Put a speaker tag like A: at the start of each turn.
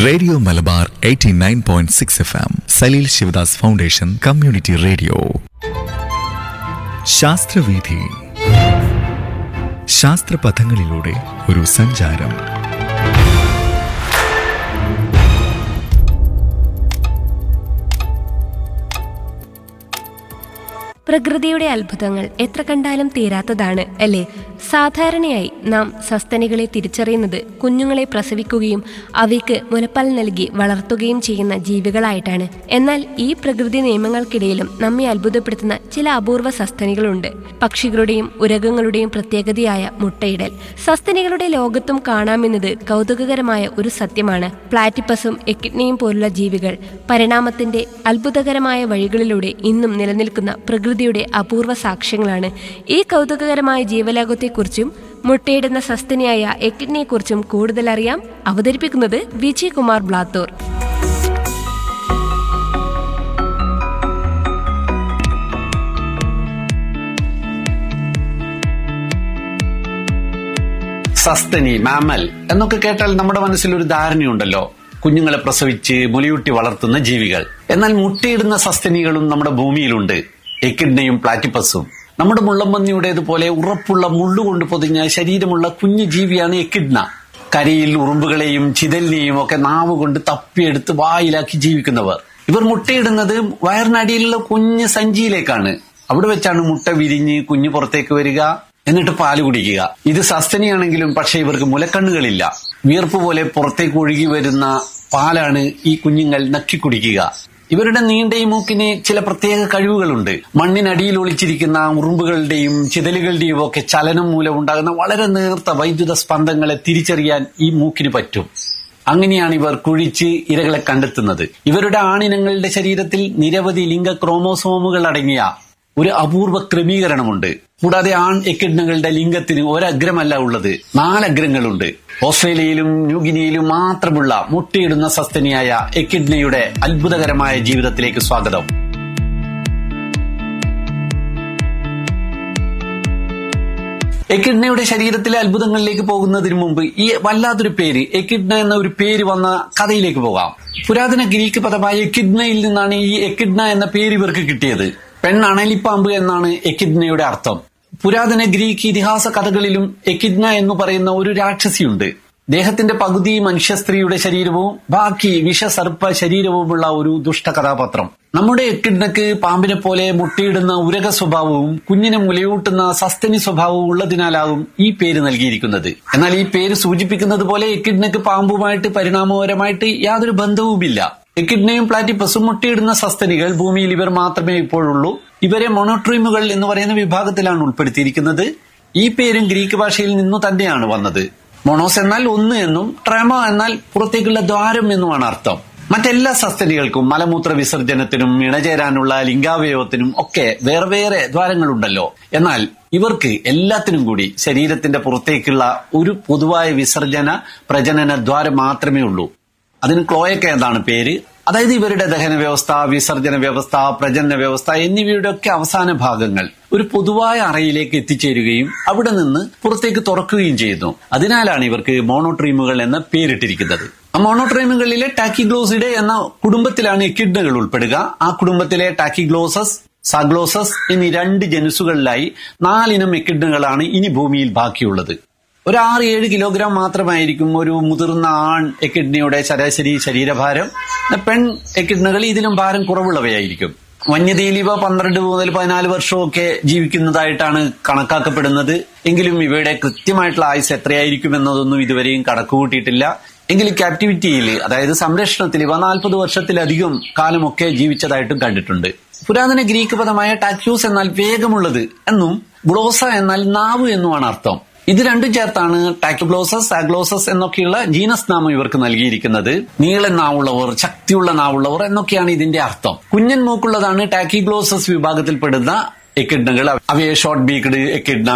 A: radio Malabar 89.6 point six F M Saleel Sivadas foundation community radio ശാസ്ത്രവീഥി ശാസ്ത്രപഥങ്ങളിലൂടെ ഒരു സഞ്ചാരം
B: പ്രകൃതിയുടെ അത്ഭുതങ്ങൾ എത്ര കണ്ടാലും തീരാത്തതാണ് അല്ലേ സാധാരണയായി നാം സസ്തനികളെ തിരിച്ചറിയുന്നത് കുഞ്ഞുങ്ങളെ പ്രസവിക്കുകയും അവയ്ക്ക് മുലപ്പാൽ നൽകി വളർത്തുകയും ചെയ്യുന്ന ജീവികളായിട്ടാണ് എന്നാൽ ഈ പ്രകൃതി നിയമങ്ങൾക്കിടയിലും നമ്മെ അത്ഭുതപ്പെടുത്തുന്ന ചില അപൂർവ സസ്തനികളുണ്ട് പക്ഷികളുടെയും ഉരകങ്ങളുടെയും പ്രത്യേകതയായ മുട്ടയിടൽ സസ്തനികളുടെ ലോകത്തും കാണാമെന്നത് കൗതുകകരമായ ഒരു സത്യമാണ് പ്ലാറ്റിപ്പസും എക്കിഡ്നിയും പോലുള്ള ജീവികൾ പരിണാമത്തിന്റെ അത്ഭുതകരമായ വഴികളിലൂടെ ഇന്നും നിലനിൽക്കുന്ന പ്രകൃതിയുടെ അപൂർവ സാക്ഷ്യങ്ങളാണ് ഈ കൗതുകകരമായ ജീവലോകത്തെക്കുറിച്ചും മുട്ടയിടുന്ന സസ്തനിയായ എക്കിഡ്നിയെക്കുറിച്ചും കൂടുതൽ അറിയാം അവതരിപ്പിക്കുന്നത് വിജയ് കുമാർ ബ്ലാത്തൂർ
C: സസ്തനി മാമൽ എന്നൊക്കെ കേട്ടാൽ നമ്മുടെ മനസ്സിൽ ഒരു ധാരണയുണ്ടല്ലോ കുഞ്ഞുങ്ങളെ പ്രസവിച്ച് മുലയൂട്ടി വളർത്തുന്ന ജീവികൾ എന്നാൽ മുട്ടയിടുന്ന സസ്തനികളും നമ്മുടെ ഭൂമിയിലുണ്ട് എക്കിഡ്നയും പ്ലാറ്റിപ്പസും നമ്മുടെ മുള്ളമ്പന്നിയുടേതുപോലെ ഉറപ്പുള്ള മുള്ളുകൊണ്ട് പൊതിഞ്ഞ ശരീരമുള്ള കുഞ്ഞു ജീവിയാണ് എക്കിഡ്ന കരയിൽ ഉറുമ്പുകളെയും ചിതലിനെയും ഒക്കെ നാവ് കൊണ്ട് തപ്പിയെടുത്ത് വായിലാക്കി ജീവിക്കുന്നവർ ഇവർ മുട്ടയിടുന്നത് വയറിനടിയിലുള്ള കുഞ്ഞ് സഞ്ചിയിലേക്കാണ് അവിടെ വെച്ചാണ് മുട്ട വിരിഞ്ഞ് കുഞ്ഞ് പുറത്തേക്ക് വരിക എന്നിട്ട് പാല് കുടിക്കുക ഇത് സസ്തനിയാണെങ്കിലും പക്ഷെ ഇവർക്ക് മുലക്കണ്ണുകളില്ല വിയർപ്പ് പോലെ പുറത്തേക്ക് ഒഴുകി വരുന്ന പാലാണ് ഈ കുഞ്ഞുങ്ങൾ നക്കി കുടിക്കുക ഇവരുടെ നീണ്ട ഈ മൂക്കിന് ചില പ്രത്യേക കഴിവുകളുണ്ട് മണ്ണിനടിയിൽ ഒളിച്ചിരിക്കുന്ന ഉറുമ്പുകളുടെയും ചിതലുകളുടെയും ഒക്കെ ചലനം മൂലം ഉണ്ടാകുന്ന വളരെ നേർത്ത വൈദ്യുത സ്പന്ദങ്ങളെ തിരിച്ചറിയാൻ ഈ മൂക്കിന് പറ്റും അങ്ങനെയാണ് ഇവർ കുഴിച്ച് ഇരകളെ കണ്ടെത്തുന്നത് ഇവരുടെ ആണിനങ്ങളുടെ ശരീരത്തിൽ നിരവധി ലിംഗ ക്രോമോസോമുകൾ അടങ്ങിയ ഒരു അപൂർവ ക്രമീകരണമുണ്ട് കൂടാതെ ആൺ എക്കിഡ്നകളുടെ ലിംഗത്തിന് ഒരഗ്രമല്ല ഉള്ളത് നാലഗ്രങ്ങളുണ്ട് ഓസ്ട്രേലിയയിലും ന്യൂഗിനിയയിലും മാത്രമുള്ള മുട്ടയിടുന്ന സസ്തനിയായ എക്കിഡ്നയുടെ അത്ഭുതകരമായ ജീവിതത്തിലേക്ക് സ്വാഗതം എക്കിഡ്നയുടെ ശരീരത്തിലെ അത്ഭുതങ്ങളിലേക്ക് പോകുന്നതിന് മുമ്പ് ഈ വല്ലാത്തൊരു പേര് എക്കിഡ്ന എന്ന ഒരു പേര് വന്ന കഥയിലേക്ക് പോകാം പുരാതന ഗ്രീക്ക് പദമായ എക്കിഡ്നയിൽ നിന്നാണ് ഈ എക്കിഡ്ന എന്ന പേര് ഇവർക്ക് കിട്ടിയത് പെണ്ണണലിപ്പാമ്പ് എന്നാണ് എക്കിഡ്നയുടെ അർത്ഥം പുരാതന ഗ്രീക്ക് ഇതിഹാസ കഥകളിലും എക്കിഡ്ന എന്ന് പറയുന്ന ഒരു രാക്ഷസിയുണ്ട് ദേഹത്തിന്റെ പകുതി മനുഷ്യ സ്ത്രീയുടെ ശരീരവും ബാക്കി വിഷസർപ്പ ശരീരവുമുള്ള ഒരു ദുഷ്ട കഥാപാത്രം നമ്മുടെ എക്കിഡ്നക്ക് പാമ്പിനെ പോലെ മുട്ടയിടുന്ന ഉരക സ്വഭാവവും കുഞ്ഞിനെ മുലയൂട്ടുന്ന സസ്തനി സ്വഭാവവും ഉള്ളതിനാലാകും ഈ പേര് നൽകിയിരിക്കുന്നത് എന്നാൽ ഈ പേര് സൂചിപ്പിക്കുന്നത് പോലെ എക്കിഡ്നക്ക് പാമ്പുമായിട്ട് പരിണാമപരമായിട്ട് യാതൊരു ബന്ധവുമില്ല എക്കിഡ്നയും പ്ലാറ്റിപ്പസും മുട്ടയിടുന്ന സസ്തനികൾ ഭൂമിയിൽ ഇവർ മാത്രമേ ഇപ്പോഴുള്ളൂ ഇവരെ മൊണോട്രീമുകൾ എന്ന് പറയുന്ന വിഭാഗത്തിലാണ് ഉൾപ്പെടുത്തിയിരിക്കുന്നത് ഈ പേരും ഗ്രീക്ക് ഭാഷയിൽ നിന്നു തന്നെയാണ് വന്നത് മൊണോസ് എന്നാൽ ഒന്ന് എന്നും ട്രമ എന്നാൽ പുറത്തേക്കുള്ള ദ്വാരം എന്നുമാണ് അർത്ഥം മറ്റെല്ലാ സസ്തനികൾക്കും മലമൂത്ര വിസർജനത്തിനും ഇണചേരാനുള്ള ലിംഗാവയവത്തിനും ഒക്കെ വേറെ വേറെ ദ്വാരങ്ങളുണ്ടല്ലോ എന്നാൽ ഇവർക്ക് എല്ലാത്തിനും കൂടി ശരീരത്തിന്റെ പുറത്തേക്കുള്ള ഒരു പൊതുവായ വിസർജന പ്രജനന ദ്വാരം മാത്രമേ ഉള്ളൂ അതിന് ക്ലോയൊക്കെ എന്നാണ് പേര് അതായത് ഇവരുടെ ദഹന വ്യവസ്ഥ വിസർജന വ്യവസ്ഥ പ്രജനന വ്യവസ്ഥ എന്നിവയുടെ ഒക്കെ അവസാന ഭാഗങ്ങൾ ഒരു പൊതുവായ അറയിലേക്ക് എത്തിച്ചേരുകയും അവിടെ നിന്ന് പുറത്തേക്ക് തുറക്കുകയും ചെയ്യുന്നു അതിനാലാണ് ഇവർക്ക് മോണോട്രീമുകൾ എന്ന പേരിട്ടിരിക്കുന്നത് ആ മോണോട്രീമുകളിലെ ടാക്കിഗ്ലോസിഡെ എന്ന കുടുംബത്തിലാണ് എക്കിഡ്നകൾ ഉൾപ്പെടുക ആ കുടുംബത്തിലെ ടാക്കിഗ്ലോസസ് സാഗ്ലോസസ് എന്നീ രണ്ട് ജനുസുകളിലായി നാലിനം എക്കിഡ്നകളാണ് ഇനി ഭൂമിയിൽ ബാക്കിയുള്ളത് ഒരു ആറ് ഏഴ് കിലോഗ്രാം മാത്രമായിരിക്കും ഒരു മുതിർന്ന ആൺ എക്കിഡ്നിയുടെ ശരാശരി ശരീരഭാരം പെൺ എക്കിഡ്നകൾ ഇതിലും ഭാരം കുറവുള്ളവയായിരിക്കും വന്യതയിൽ ഇവ പന്ത്രണ്ട് മുതൽ പതിനാല് വർഷമൊക്കെ ജീവിക്കുന്നതായിട്ടാണ് കണക്കാക്കപ്പെടുന്നത് എങ്കിലും ഇവയുടെ കൃത്യമായിട്ടുള്ള ആയുസ് എത്രയായിരിക്കും എന്നതൊന്നും ഇതുവരെയും കണക്കുകൂട്ടിയിട്ടില്ല എങ്കിലും ക്യാപ്റ്റിവിറ്റിയിൽ അതായത് സംരക്ഷണത്തിൽ ഇവ നാൽപ്പത് വർഷത്തിലധികം കാലമൊക്കെ ജീവിച്ചതായിട്ടും കണ്ടിട്ടുണ്ട് പുരാതന ഗ്രീക്ക് പദമായ ടാക്യൂസ് എന്നാൽ വേഗമുള്ളത് എന്നും ഗ്ലോസ എന്നാൽ നാവ് എന്നുമാണ് അർത്ഥം ഇത് രണ്ടും ചേർത്താണ് ടാക്യുഗ്ലോസസ് സാഗ്ലോസസ് എന്നൊക്കെയുള്ള ജീനസ് നാമം ഇവർക്ക് നൽകിയിരിക്കുന്നത് നീളൻ നാവുള്ളവർ ശക്തിയുള്ള നാവുള്ളവർ എന്നൊക്കെയാണ് ഇതിന്റെ അർത്ഥം കുഞ്ഞൻ മൂക്കുള്ളതാണ് ടാക്കിഗ്ലോസസ് വിഭാഗത്തിൽപ്പെടുന്ന എക്കിഡ്നകൾ അവയെ ഷോർട്ട് ബീക്ഡ് എക്കിഡ്ന